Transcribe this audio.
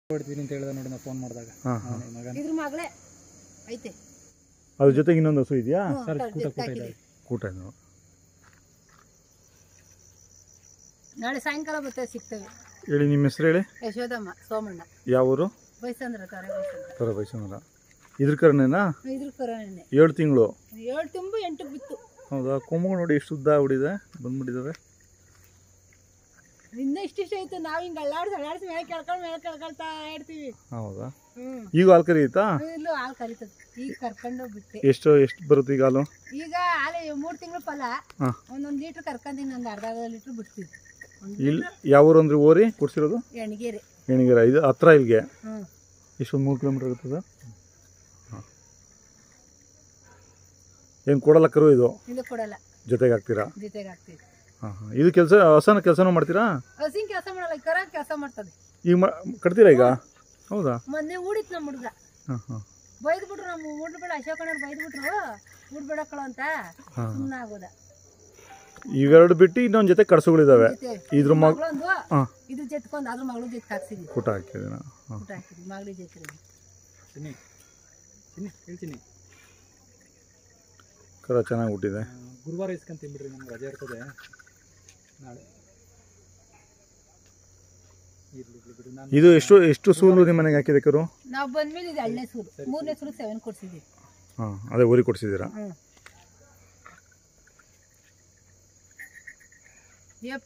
ಹೊಡ್ತೀನಿ ಅಂತ ಹೇಳಿದ ನೋಡಿ ನಾ ಫೋನ್ ಮಾಡಿದಾಗ ಹಾಂ ಹಾಂ ಅವನೇ ಮಗನ ಇದ್ರ ಮಗಳೇ ಐತೆ ಅದ್ರ ಜೊತೆಗೆ ಇನ್ನೊಂದು ಹಸು ಇದೆಯಾ ಹ್ಞೂ, ಸರ್, ಕಳ್ದ್- ಕೂಟ, ಕೂಟ ಹಾಕಿದೆ. ಇದೆ. ಕೂಟ ಇದು ನಾಳೆ ಸಾಯಂಕಾಲ ಬರ್ತೇವೆ ಸಿಗ್ತೇವೆ ಹೇಳಿ ನಿಮ್ಮ ಹೆಸರು ಹೇಳಿ ಯಶೋದಮ್ಮ ಸೋಮಣ್ಣ ಯಾವ ಊರು ಬೈಸಂದ್ರ ತಾರೆ ಬೈಸಂದ್ರ ಸರ ಬೈಸಂದ್ರ ಇದ್ರ ಕರ್ನೇನಾ ಇದ್ರ ಕರೋನೆ ಏಳು ತಿಂಗಳು ಏಳು ತುಂಬು ಎಂಟಕ್ಕೆ ಬಿತ್ತು ಹೌದಾ ಕೊಂಬು ನೋಡಿ ಎಷ್ಟು ಉದ್ದ ಆಗ್ಬಿಟ್ಟಿದೆ ಬಂದ್ಬಿಟ್ಟಿದ್ದಾವೆ ಇನ್ನೂ ಇಷ್ಟಿಷ್ಟ ಐತೆ ನಾವು ಹಿಂಗೆ ಅಳ್ಳಾಡ್ಸಿ ಅಳ್ಳಾಡ್ಸಿ ಮೇಲೆ ಕೆಳ್ಕೊಂಡು ಮೇಲೆ ಕೆಳ್ಕೊಳ್ತಾ ಇರ್ತೀವಿ ಹೌದಾ ಹ್ಞೂ ಈಗ ಹಾಲು ಕರಿಯುತ್ತಾ ಇಲ್ಲೂ ಹಾಲು ಕರಿತದೆ ಈಗ ಕರ್ಕೊಂಡು ಬಿಟ್ಟೆ ಎಷ್ಟು ಎಷ್ಟು ಬರುತ್ತೆ ಈಗ ಹಾಲು ಈಗ ಹಾಲೆ ಮೂರು ತಿಂಗಳು ಫಲ ಹಾಂ ಒಂದೊಂದು ಲೀಟ್ರ್ ಕರ್ಕೊಂತೀನಿ ಒಂದು ಅರ್ಧ ಅರ್ಧ ಲೀಟ್ರ್ ಬಿಡ್ತೀವಿ ಒಂದು ಇಲ್ಲಿ ಯಾವ ಊರು ಅಂದ್ರೆ ಓರಿ ಕೊಡ್ಸಿರೋದು ಎಣ್ಗೆರೆ ಏಣಿಗೆರ ಇದು ಹತ್ರ ಇಲ್ಲಿಗೆ ಹ್ಞೂ ಎಷ್ಟೊಂದು ಮೂರು ಕಿಲೋಮೀಟರ್ ಇರ್ತದೆ ಹಾಂ ಏನು ಕೊಡಲ್ಲ ಕರು ಇದು ಇದು ಕೊಡಲ್ಲ ಜೊತೆಗೆ ಹಾಕ್ತೀರಾ ಜೊತೆಗೆ ಹಾಕ್ತೀವಿ ಹಾಂ ಹಾಂ ಇದು ಕೆಲಸ ಹಸನ ಕೆಲಸನೂ ಮಾಡ್ತೀರಾ ಹಸಿನ ಕೆಲಸ ಮಾಡಲ್ಲ ಈ ಕರ ಕೆಲಸ ಮಾಡ್ತದೆ ಈಗ ಮಾ ಕಟ್ತೀರಾ ಈಗ ಹೌದಾ ಮೊನ್ನೆ ಊಡಿತ್ತು ನಮ್ಮ ಹುಡುಗ ಹಾಂ ಹಾಂ ಬೈದು ಬಿಟ್ರು ನಮ್ಮ ಊಡ್ಬೇಡ ಅಶೋಕಣ್ಣವ್ರು ಬೈದು ಬಿಟ್ರು ಊಡ್ಬೇಡಕ್ಕಳು ಅಂತ ಹಾಂ ಸುಮ್ಮನೆ ಆಗೋದ ಇವೆರಡು ಬಿಟ್ಟು ಇನ್ನೊಂದು ಜೊತೆ ಕಡಸುಗಳಿದ್ದಾವೆ ಜೊತೆ ಇದ್ರ ಮಗ ಮಗಳೊಂದು ಹಾಂ ಇದು ಜೊತ್ಕೊಂಡು ಅದ್ರ ಮಗಳು ಜೊತೆ ಹಾಕ್ಸಿದ್ವಿ ಕೂಟ ಹಾಕಿದ್ದೀನ ಹಾಂ ಊಟ ಹಾಕಿದ್ವಿ ಮಗಳಿಗೆ ಜೊತೆ ಚಿನ್ನಿ ಚಿನ್ನಿ ಹೇಳ್ತೀನಿ ಕರ ಚೆನ್ನಾಗಿ ಹುಟ್ಟಿದೆ ಗುರುವಾರ ಇಸ್ಕೊಂತೀನಿ ಬಿಡ್ರಿ ನಮ್ಗೆ ರಜೆ ಇರ್ತದೆ ನಾಳೆ ಇರ್ಲಿ ಇರ್ಲಿ ಬಿಡಿ ನಾನು ಇದು ಎಷ್ಟು ಎಷ್ಟು ಸೂಲು ನಿಮ್ಮ ಮನೆಗೆ ಹಾಕಿದೆ ಕರು ನಾವು ಬಂದ್ಮೇಲೆ ಇದು ಎರಡನೇ ಸೂರು ಮೂರನೇ ಸೂರು ಸೆವೆನ್ ಕೊಡ್ಸಿದ್ವಿ ಹಾಂ ಅದೇ ಊರಿಗೆ ಕೊಡ್ಸಿದ್ದೀರಾ ಹ್ಞೂ